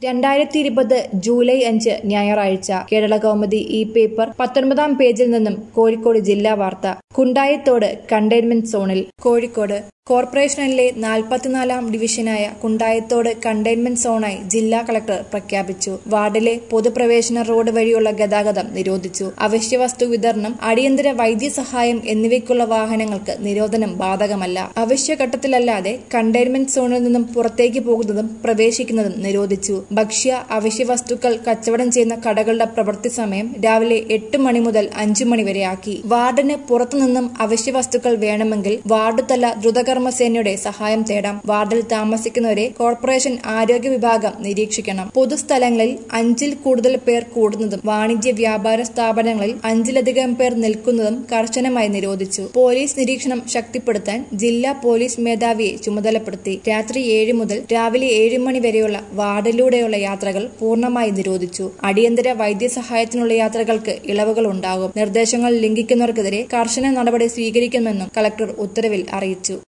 രണ്ടായിരത്തി ഇരുപത് ജൂലൈ അഞ്ച് ഞായറാഴ്ച കേരള കൗമുദി ഈ പേപ്പർ പത്തൊൻപതാം പേജിൽ നിന്നും കോഴിക്കോട് ജില്ലാ വാർത്ത കുണ്ടായത്തോട് കണ്ടെയ്ൻമെന്റ് സോണിൽ കോഴിക്കോട് കോർപ്പറേഷനിലെ നാൽപ്പത്തിനാലാം ഡിവിഷനായ കുണ്ടായത്തോട് കണ്ടെയ്ൻമെന്റ് സോണായി ജില്ലാ കളക്ടർ പ്രഖ്യാപിച്ചു വാർഡിലെ പൊതുപ്രവേശന റോഡ് വഴിയുള്ള ഗതാഗതം നിരോധിച്ചു അവശ്യവസ്തു വിതരണം അടിയന്തര വൈദ്യസഹായം എന്നിവയ്ക്കുള്ള വാഹനങ്ങൾക്ക് നിരോധനം ബാധകമല്ല അവശ്യഘട്ടത്തിലല്ലാതെ കണ്ടെയ്ൻമെന്റ് സോണിൽ നിന്നും പുറത്തേക്ക് പോകുന്നതും പ്രവേശിക്കുന്നതും നിരോധിച്ചു ഭക്ഷ്യ അവശ്യവസ്തുക്കൾ കച്ചവടം ചെയ്യുന്ന കടകളുടെ പ്രവൃത്തി സമയം രാവിലെ എട്ട് മണി മുതൽ അഞ്ചു മണി വരെ ആക്കി വാർഡിന് പുറത്തുനിന്നും അവശ്യവസ്തുക്കൾ വേണമെങ്കിൽ വാർഡ് തല ദ്രുതകർമ്മസേനയുടെ സഹായം തേടാം വാർഡിൽ താമസിക്കുന്നവരെ കോർപ്പറേഷൻ ആരോഗ്യ വിഭാഗം നിരീക്ഷിക്കണം പൊതുസ്ഥലങ്ങളിൽ അഞ്ചിൽ കൂടുതൽ പേർ കൂടുന്നതും വാണിജ്യ വ്യാപാര സ്ഥാപനങ്ങളിൽ അഞ്ചിലധികം പേർ നിൽക്കുന്നതും കർശനമായി നിരോധിച്ചു പോലീസ് നിരീക്ഷണം ശക്തിപ്പെടുത്താൻ ജില്ലാ പോലീസ് മേധാവിയെ ചുമതലപ്പെടുത്തി രാത്രി ഏഴ് മുതൽ രാവിലെ ഏഴ് മണി വരെയുള്ള വാർഡിലൂടെയുള്ള യാത്രകൾ പൂർണ്ണമായി നിരോധിച്ചു അടിയന്തര വൈദ്യസഹായത്തിനുള്ള യാത്രകൾക്ക് ഇളവുകൾ ഉണ്ടാകും നിർദ്ദേശങ്ങൾ ലംഘിക്കുന്നവർക്കെതിരെ കർശന നടപടി സ്വീകരിക്കുമെന്നും കളക്ടർ ഉത്തരവിൽ അറിയിച്ചു